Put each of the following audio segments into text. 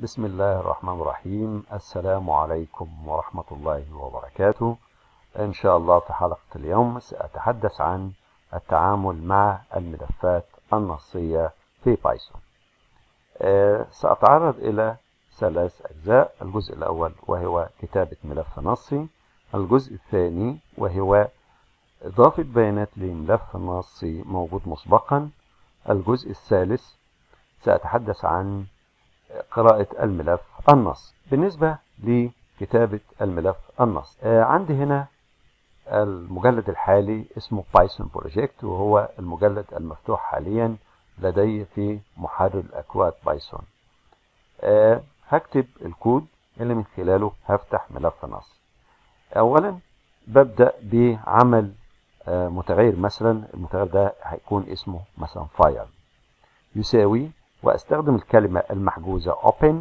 بسم الله الرحمن الرحيم السلام عليكم ورحمة الله وبركاته إن شاء الله في حلقة اليوم سأتحدث عن التعامل مع الملفات النصية في بايثون أه سأتعرض إلى ثلاث أجزاء الجزء الأول وهو كتابة ملف نصي الجزء الثاني وهو إضافة بيانات لملف نصي موجود مسبقا الجزء الثالث سأتحدث عن قراءة الملف النص بالنسبة لكتابة الملف النص آه عندي هنا المجلد الحالي اسمه بايثون بروجكت وهو المجلد المفتوح حاليا لدي في محرر الأكواد بايثون آه هكتب الكود اللي من خلاله هفتح ملف نص أولا ببدأ بعمل آه متغير مثلا المتغير ده هيكون اسمه مثلا فايل يساوي واستخدم الكلمة المحجوزة open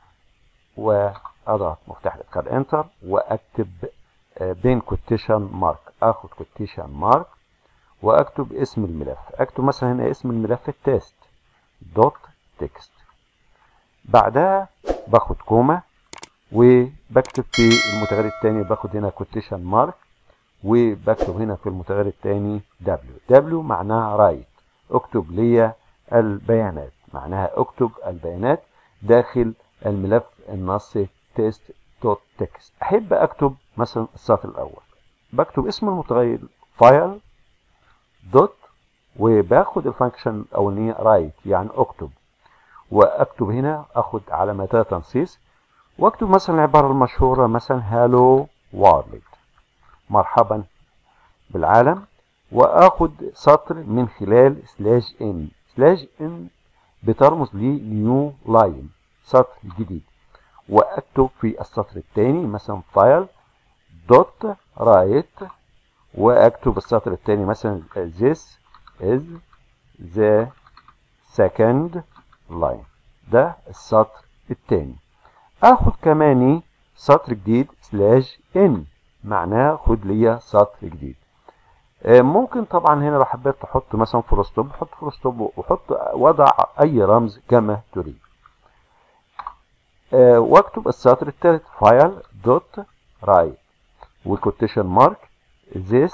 واضغط مفتاح الادخال انتر واكتب بين كوتيشن مارك اخد كوتيشن مارك واكتب اسم الملف اكتب مثلا هنا اسم الملف التيست دوت تكست بعدها باخد كوما وبكتب في المتغير الثاني باخد هنا كوتيشن مارك وبكتب هنا في المتغير الثاني W W معناها رايت اكتب لي البيانات معناها اكتب البيانات داخل الملف النصي تيست دوت تكست احب اكتب مثلا السطر الاول بكتب اسم المتغير فايل دوت وباخد الفانكشن الاولانيه رايت يعني اكتب واكتب هنا اخد علامتها تنصيص واكتب مثلا العباره المشهوره مثلا هالو وارلد مرحبا بالعالم واخد سطر من خلال سلاش ان سلاش ان بترمز لنيو لاين سطر جديد واكتب في السطر الثاني مثلا فايل دوت رايت واكتب السطر الثاني مثلا this is the second line ده السطر الثاني اخد كمان سطر جديد سلاش ان معناه خد ليا سطر جديد ممكن طبعا هنا لو حبيت تحط مثلا فول ستوب حط فول ستوب وحط وضع اي رمز كما تريد أه واكتب السطر الثالث فايل دوت رايت وكوتيشن مارك this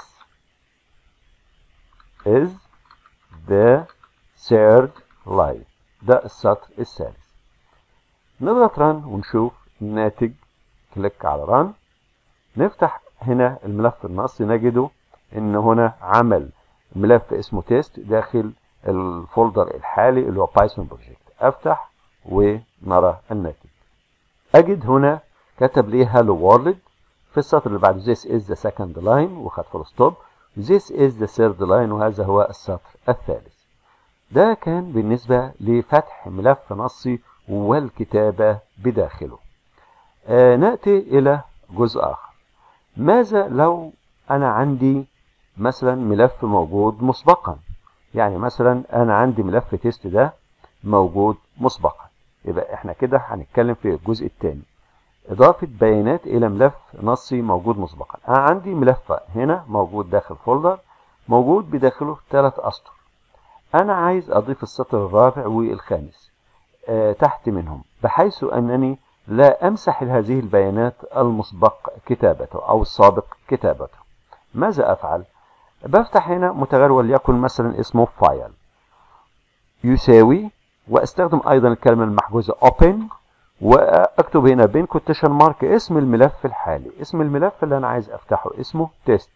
is the third line ده السطر الثالث نضغط ران ونشوف الناتج كليك على ران نفتح هنا الملف النصي نجده ان هنا عمل ملف اسمه تيست داخل الفولدر الحالي اللي هو بايثون بروجكت افتح ونرى الناتج اجد هنا كتب لي هالو وورلد في السطر اللي بعده this is the second line وخد فول ستوب this is the third line وهذا هو السطر الثالث ده كان بالنسبة لفتح ملف نصي والكتابة بداخله آه نأتي إلى جزء آخر ماذا لو أنا عندي مثلا ملف موجود مسبقا يعني مثلا انا عندي ملف تيست ده موجود مسبقا يبقى احنا كده هنتكلم في الجزء الثاني اضافه بيانات الى ملف نصي موجود مسبقا انا عندي ملف هنا موجود داخل فولدر موجود بداخله ثلاث اسطر انا عايز اضيف السطر الرابع والخامس آه تحت منهم بحيث انني لا امسح هذه البيانات المسبق كتابته او السابق كتابته ماذا افعل بفتح هنا متغير وليكن مثلا اسمه فايل يساوي واستخدم ايضا الكلمه المحجوزه open واكتب هنا بين كوتيشن مارك اسم الملف الحالي اسم الملف اللي انا عايز افتحه اسمه تيست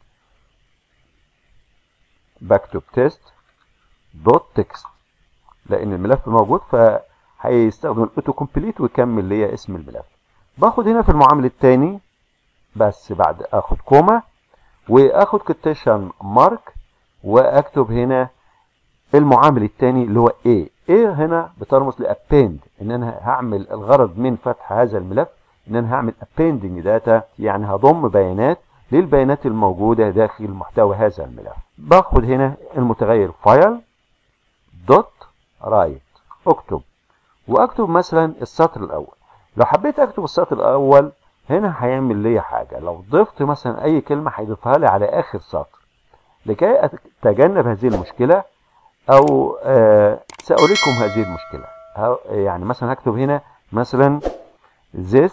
بكتب تيست دوت تكست لان الملف موجود فهيستخدم الاوتو كومبليت ويكمل لي اسم الملف باخد هنا في المعامل الثاني بس بعد اخد كوما واخد كوتيشن مارك واكتب هنا المعامل الثاني اللي هو A A هنا بترمز لابيند ان انا هعمل الغرض من فتح هذا الملف ان انا هعمل appending داتا يعني هضم بيانات للبيانات الموجوده داخل محتوى هذا الملف باخد هنا المتغير فايل دوت رايت اكتب واكتب مثلا السطر الاول لو حبيت اكتب السطر الاول هنا هيعمل لي حاجة لو ضفت مثلا أي كلمة هيضيفها لي على آخر سطر لكي أتجنب هذه المشكلة أو آه سأريكم هذه المشكلة يعني مثلا هكتب هنا مثلا this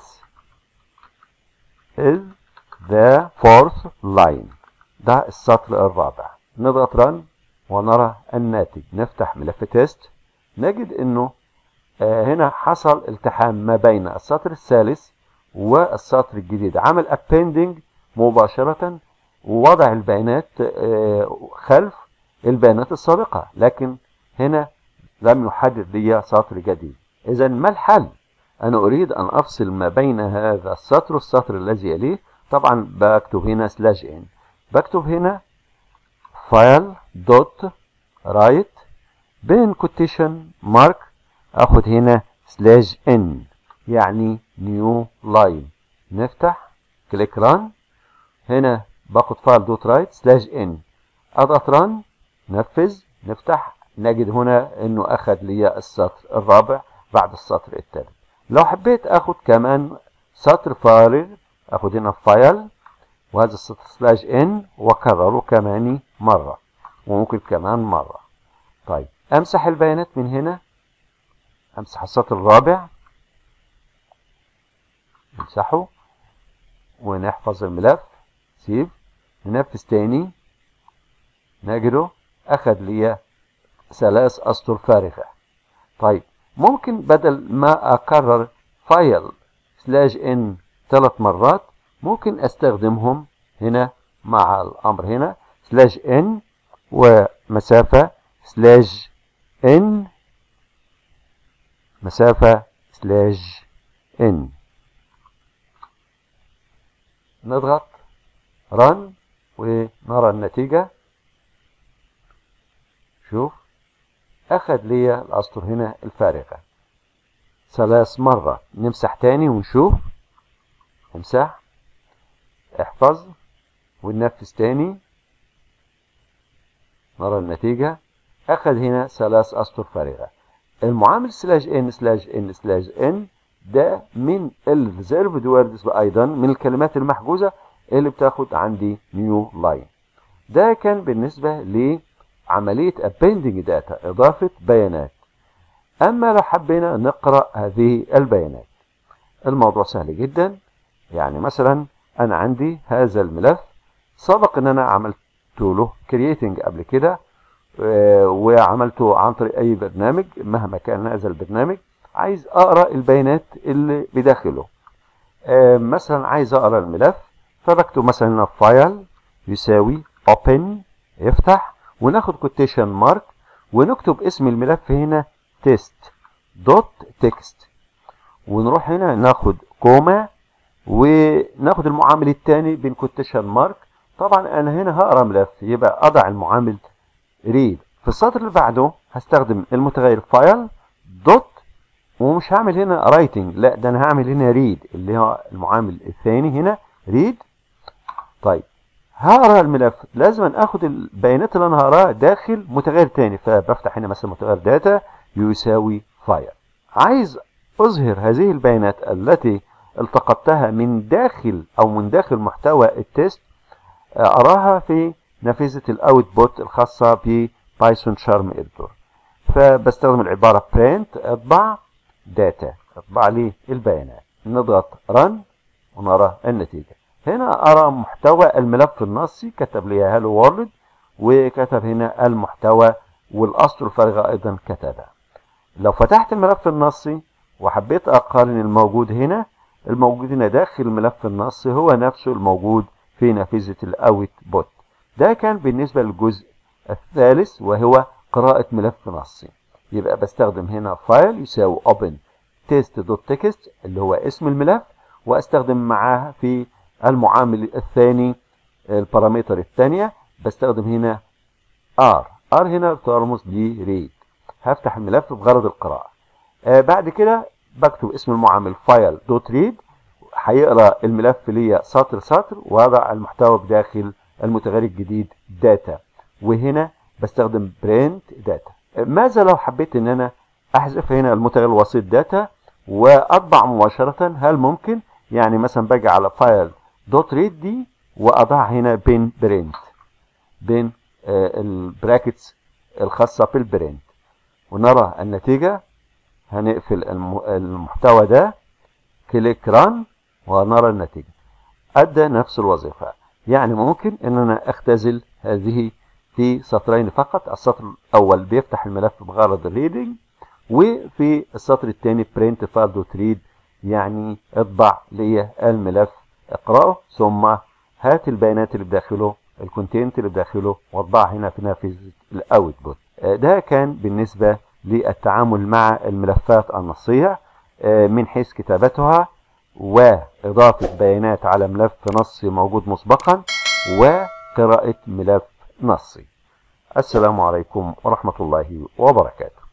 is the fourth line ده السطر الرابع نضغط رن ونرى الناتج نفتح ملف تيست نجد انه آه هنا حصل التحام ما بين السطر الثالث والسطر الجديد عمل appending مباشرة ووضع البيانات آه خلف البيانات السابقة لكن هنا لم يحدد لي سطر جديد إذا ما الحل؟ أنا أريد أن أفصل ما بين هذا السطر والسطر الذي يليه طبعا بكتب هنا سلاش ان بكتب هنا فايل دوت رايت بين كوتيشن مارك اخد هنا سلاش ان يعني نيو لاين نفتح كليك ران هنا باخد فايل دوت رايت سلاش ان اضغط ران نفذ نفتح نجد هنا انه اخد لي السطر الرابع بعد السطر الثالث لو حبيت اخد كمان سطر فارغ اخد هنا فايل وهذا السطر سلاش ان واكرره كمان مره وممكن كمان مره طيب امسح البيانات من هنا امسح السطر الرابع نمسحه ونحفظ الملف سيف ننفذ تاني نجده اخد لي ثلاث اسطر فارغه طيب ممكن بدل ما اكرر فايل سلاش ان ثلاث مرات ممكن استخدمهم هنا مع الامر هنا سلاش ان ومسافة سلاش ان مسافة سلاش ان نضغط رن ونرى النتيجة شوف أخذ لي الأسطر هنا الفارغة ثلاث مرات نمسح تاني ونشوف امسح احفظ وننفذ تاني نرى النتيجة أخذ هنا ثلاث أسطر فارغة المعامل سلاش ان سلاش ان سلاش ان ده من الريزيرفد ووردز أيضا من الكلمات المحجوزة اللي بتاخد عندي نيو لاين ده كان بالنسبة لعملية appending data إضافة بيانات أما لو حبينا نقرأ هذه البيانات الموضوع سهل جدا يعني مثلا أنا عندي هذا الملف سبق إن أنا عملت له كرييتنج قبل كده وعملته عن طريق أي برنامج مهما كان هذا البرنامج عايز أقرأ البيانات اللي بداخله مثلا عايز أقرأ الملف فبكتب مثلا هنا فايل يساوي open يفتح وناخد كوتيشن مارك ونكتب اسم الملف هنا تيست دوت تكست ونروح هنا ناخد كوما وناخد المعامل الثاني بين كوتيشن مارك طبعا انا هنا هقرا ملف يبقى اضع المعامل ريد في السطر اللي بعده هستخدم المتغير فايل دوت ومش هعمل هنا رايتنج لا ده انا هعمل هنا ريد اللي هو المعامل الثاني هنا ريد طيب هقرا الملف لازم اخد البيانات اللي انا هقراها داخل متغير تاني فبفتح هنا مثلا متغير داتا يساوي فايل عايز اظهر هذه البيانات التي التقطتها من داخل او من داخل محتوى التيست اراها في نافذه الاوتبوت الخاصه ببايثون شارم اديتور فبستخدم العباره print اطبع داتا اطبع لي البيانات نضغط رن ونرى النتيجه هنا ارى محتوى الملف النصي كتب لي هالو وورلد وكتب هنا المحتوى والاسطر الفارغه ايضا كتبها لو فتحت الملف النصي وحبيت اقارن الموجود هنا الموجود هنا داخل الملف النصي هو نفسه الموجود في نافذة الاوت بوت ده كان بالنسبة للجزء الثالث وهو قراءة ملف نصي يبقى بستخدم هنا فايل يساوي open test.txt اللي هو اسم الملف واستخدم معاه في المعامل الثاني البارامتر الثانية بستخدم هنا r r هنا ترمز لريد هفتح الملف بغرض القراءة آه بعد كده بكتب اسم المعامل فايل دوت ريد هيقرا الملف ليا سطر سطر واضع المحتوى بداخل المتغير الجديد داتا وهنا بستخدم برنت داتا ماذا لو حبيت ان انا احذف هنا المتغير الوسيط داتا واطبع مباشرة هل ممكن يعني مثلا باجي على فايل دوت ريد دي واضع هنا بين برنت بين آه البراكتس الخاصة بالبرنت ونرى النتيجة هنقفل المحتوى ده كليك ران ونرى النتيجة أدى نفس الوظيفة يعني ممكن ان انا اختزل هذه في سطرين فقط السطر الاول بيفتح الملف بغرض الريدنج وفي السطر الثاني print file dot read يعني اطبع لي الملف اقراه ثم هات البيانات اللي بداخله الكونتنت اللي بداخله واطبعها هنا في نافذه الاوتبوت ده كان بالنسبه للتعامل مع الملفات النصيه من حيث كتابتها وإضافة بيانات على ملف نصي موجود مسبقا وقراءة ملف نصي السلام عليكم ورحمة الله وبركاته